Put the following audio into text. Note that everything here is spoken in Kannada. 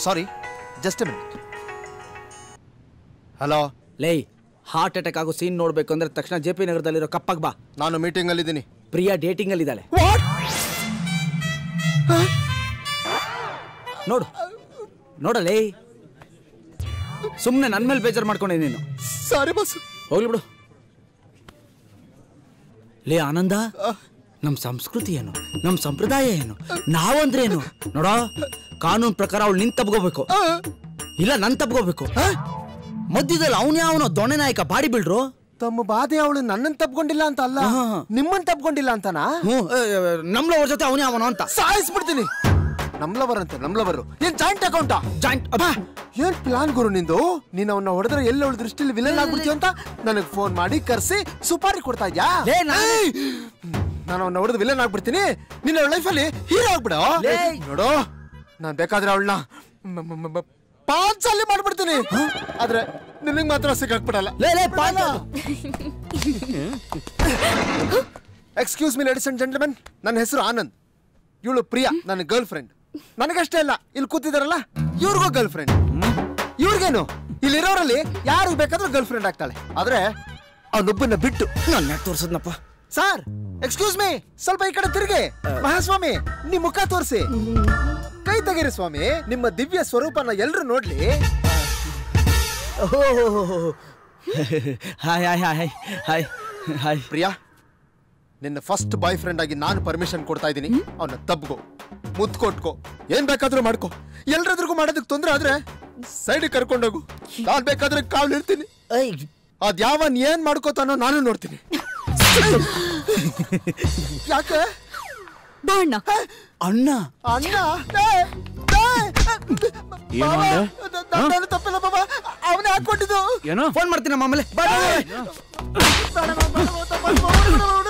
ಸಾರಿ ಜಸ್ಟ್ ಮಿನಿಟ್ ಹಲೋ ಲೇ ಹಾರ್ಟ್ ಅಟ್ಯಾಕ್ ಆಗೋ ಸೀನ್ ನೋಡ್ಬೇಕು ಅಂದ್ರೆ ತಕ್ಷಣ ಜೆ ಪಿ ನಗರದಲ್ಲಿರೋ ಕಪ್ಪಗ್ ಬಾ ನಾನು ಮೀಟಿಂಗ್ ಅಲ್ಲಿ ಇದ್ದೀನಿ ಪ್ರಿಯಾ ಡೇಟಿಂಗ್ ಅಲ್ಲಿ ಇದ್ದಾಳೆ ನೋಡು ನೋಡಲೇ ಸುಮ್ಮನೆ ನನ್ನ ಮೇಲೆ ಬೇಜಾರು ಮಾಡ್ಕೊಂಡೆ ನೀನು ಸಾರಿ ಬಸ್ ಹೋಗ್ಲಿ ಬಿಡು ಲೇ ಆನಂದ ನಮ್ಮ ಸಂಸ್ಕೃತಿ ಏನು ನಮ್ಮ ಸಂಪ್ರದಾಯ ಏನು ನಾವಂದ್ರೆ ಏನು ನೋಡ ಕಾನೂನು ಪ್ರಕಾರ ಅವಳು ನಿನ್ ತಪ್ಕೋಬೇಕು ಇಲ್ಲ ನನ್ ತಪ್ಕೋಬೇಕು ಮಧ್ಯದಲ್ಲಿ ಅವನೇ ಅವನು ದೊಣ್ಣೆ ನಾಯಕ ಬಾಡಿ ಬಿಲ್ಡ್ರು ತಮ್ಮ ಬಾಧೆ ಅವಳು ನನ್ನನ್ನು ತಪ್ಕೊಂಡಿಲ್ಲ ಅಂತ ಅಲ್ಲ ಹಾ. ನಿಮ್ಮನ್ನ ತಪ್ಕೊಂಡಿಲ್ಲ ಅಂತನಾ ಹ್ಞೂ ನಮ್ಲ ಅವ್ರ ಜೊತೆ ಅವನೇ ಅವನು ಅಂತ ಸಾಯಿಸ್ಬಿಡ್ತೀನಿ ನಮ್ಲವರ್ ಅಂತ ನಮ್ಲವರು ಏನ್ ಜಾಯಿಂಟ್ ಅಕೌಂಟಾ ಜಾಯಿಂಟ್ ಏನ್ ಪ್ಲಾನ್ ಗುರು ನಿಂದು ನೀನ್ ಅವನ್ನ ಹೊಡೆದ್ರೆ ಎಲ್ಲಿ ಅವಳ ದೃಷ್ಟಿಲಿ ವಿಲನ್ ಆಗ್ಬಿಡ್ತೀಯ ಅಂತ ನನಗ್ ಫೋನ್ ಮಾಡಿ ಕರ್ಸಿ ಸುಪಾರಿ ಕೊಡ್ತಾ ಇದ್ಯಾ ಲೇ, ನಾನು- ಏಯ್! ನಾನು ಅವನ್ನ ಹೊಡೆದು ವಿಲನ್ ಆಗ್ಬಿಡ್ತೀನಿ ನಿನ್ನ ಲೈಫಲ್ಲಿ ಹೀರೋ ಆಗ್ಬಿಡ ಲೇ. ನೋಡು ನಾನ್ ಬೇಕಾದ್ರೆ ಅವಳನ್ನ ಪಾಂಚಲ್ಲಿ ಮಾಡ್ಬಿಡ್ತೀನಿ ಆದ್ರೆ ನಿನಗ್ ಮಾತ್ರ ಸಿಕ್ಕಾಕ್ಬಿಡಲ್ಲ ಲೇ ಲೇ ಪಾಂಚ excuse me ladies and gentlemen ನನ್ನ ಹೆಸರು ಆನಂದ್ ಇವಳು ಪ್ರಿಯಾ ನನ್ನ ಗರ್ಲ್ ಫ್ರೆಂಡ್ ನನಗಷ್ಟೇ ಅಲ್ಲ ಇಲ್ಲಿ ಕೂತಿದಾರಲ್ಲ ಇವ್ರಿಗೂ ಗರ್ಲ್ ಫ್ರೆಂಡ್ ಇವ್ರಿಗೇನು ಇಲ್ಲಿರೋರಲ್ಲಿ ಯಾರಿಗೆ ಬೇಕಾದ್ರೂ ಗರ್ಲ್ ಫ್ರೆಂಡ್ ಆಗ್ತಾಳೆ ಆದ್ರೆ ಅವನೊಬ್ಬನ ಬಿಟ್ಟು ನಾನು ಯಾಕೆ ತೋರ್ಸದ್ನಪ್ಪ ಸರ್ ಎಕ್ಸ್ಕ್ಯೂಸ್ ಮೀ ಸ್ವಲ್ಪ ಈ ಕಡೆ ತಿರುಗಿ ಮಹಾಸ್ವಾಮಿ ನಿಮ್ ಮುಖ ತೋರಿಸಿ ಕೈ ತೆಗೀರಿ ಸ್ವಾಮಿ ನಿಮ್ಮ ದಿವ್ಯ ಸ್ವರೂಪನ ಎಲ್ರು ನೋಡ್ಲಿ hi hi hi hi hi Priya ನಿನ್ನ ಫಸ್ಟ್ ಬಾಯ್ ಫ್ರೆಂಡ್ ಆಗಿ ನಾನು ಪರ್ಮಿಷನ್ ಕೊಡ್ತಾ ಇದ್ದೀನಿ ಅವನ್ನ ತಬ್ಕೋ ಮುತ್ ಕೊಟ್ಕೋ ಏನ್ ಬೇಕಾದ್ರೂ ಮಾಡ್ಕೋ ಎಲ್ರದ್ರಿಗೂ ಮಾಡೋದಕ್ಕೆ ತೊಂದ್ರೆ ಆದ್ರೆ ಸೈಡ್ ಕರ್ಕೊಂಡೋಗು ನಾನ್ ಬೇಕಾದ್ರೆ ಕಾಲ್ ಇರ್ತೀನಿ ಅದ್ ಯಾವನ್ ಏನ್ ಮಾಡ್ಕೋತಾನೋ ನಾನು ನೋಡ್ತೀನಿ ಯಾಕೆ ಬಾ ಅಣ್ಣ ಅಣ್ಣ ಅಣ್ಣ ಏ, ಏ, ಬಾಬಾ, ನ- ನನ್ನಲ್ಲಿ ತಪ್ಪಿಲ್ಲ ಬಾಬಾ ಅವನೇ ಹಾಕೊಂಡಿದ್ದು ಏನೋ ಫೋನ್ ಮಾಡ್ತೀನಿ ನಮ್ಮ ಆಮೇಲೆ ಬೇಡ, ಬೇಡ, ಬೇಡ, ಬೇಡ, ಬೇಡ, ಬೇಡ, ಬೇಡ, ಬೇಡ, ಬೇಡ, ಬೇಡ,